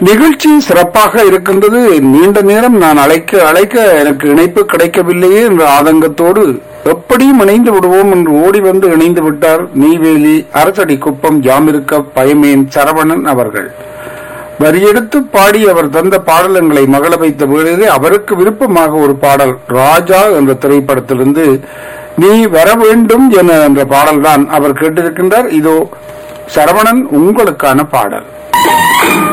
நிகழ்ச்சி சிறப்பாக இருக்கின்றது நீண்ட நேரம் நான் அழைக்க அழைக்க எனக்கு இணைப்பு கிடைக்கவில்லையே என்ற ஆதங்கத்தோடு எப்படியும் இணைந்து விடுவோம் என்று ஓடி வந்து இணைந்து விட்டார் நெய்வேலி அரசடி குப்பம் ஜாமிருக்க பயமேன் சரவணன் அவர்கள் வரியெடுத்து பாடி அவர் தந்த பாடலங்களை மகள வைத்த வேளையிலே அவருக்கு விருப்பமாக ஒரு பாடல் ராஜா என்ற திரைப்படத்திலிருந்து நீ வர வேண்டும் என என்ற பாடல்தான் அவர் கேட்டிருக்கின்றார் இதோ சரவணன் உங்களுக்கான பாடல்